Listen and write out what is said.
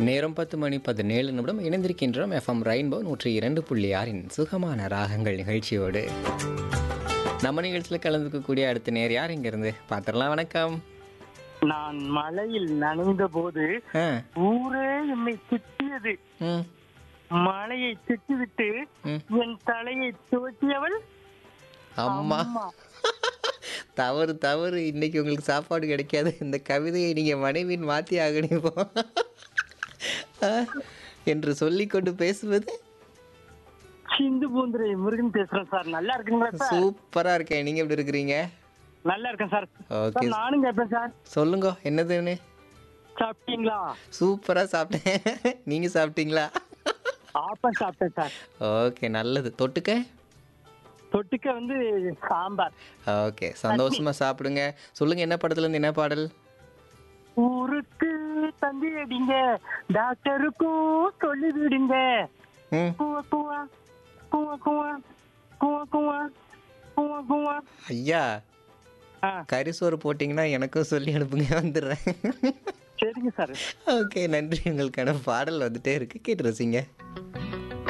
நேரம் பத்து மணி பதினேழு நிமிடம் இணைந்திருக்கின்றோம் எஃப்எம் ரெயின்போ நூற்றி இரண்டு புள்ளி ஆறின் சுகமான ராகங்கள் நிகழ்ச்சியோடு நம்ம நிகழ்ச்சியில் கலந்துக்கக்கூடிய அடுத்த நேர் யார் இங்கிருந்து பார்த்துடலாம் வணக்கம் நான் மழையில் நனைந்த போது ஆ ஊரே என்னை திட்டியது ம் மழையை திட்டிவிட்டு ம். என் தலையை துவக்கியவள் அம்மா அம்மா தவறு தவறு இன்னைக்கு உங்களுக்கு சாப்பாடு கிடைக்காது இந்த கவிதையை நீங்கள் மனைவியின் மாற்றி ஆகணிப்போ என்று சொல்லிக்கொண்டு பேசுவது சிந்து பூந்துரை முருகன் பேசுறேன் சார் நல்லா இருக்குங்களா சார் சூப்பராக இருக்கேன் நீங்கள் எப்படி இருக்கிறீங்க நல்லா இருக்கேன் சார் ஓகே சார் நானும் கேட்பேன் சார் சொல்லுங்க என்னதுன்னு சாப்பிட்டீங்களா சூப்பராக சாப்பிட்டேன் நீங்கள் சாப்பிட்டீங்களா ஆப்பம் சாப்பிட்டேன் சார் ஓகே நல்லது தொட்டுக்க தொட்டுக்க வந்து சாம்பார் ஓகே சந்தோஷமா சாப்பிடுங்க சொல்லுங்க என்ன படத்துல இருந்து என்ன பாடல் ஊருக்கு தந்தி அடிங்க டாக்டருக்கும் சொல்லி விடுங்க ம் குவா குவா குவா குவா குவா குவா குவா குவா ஐயா ஆ கரிசோறு போட்டிங்கன்னா எனக்கும் சொல்லி அனுப்புங்க வந்துடுறேன் சரிங்க சார் ஓகே நன்றி உங்களுக்கான பாடல் வந்துட்டே இருக்கு கேட்டு ரசிங்க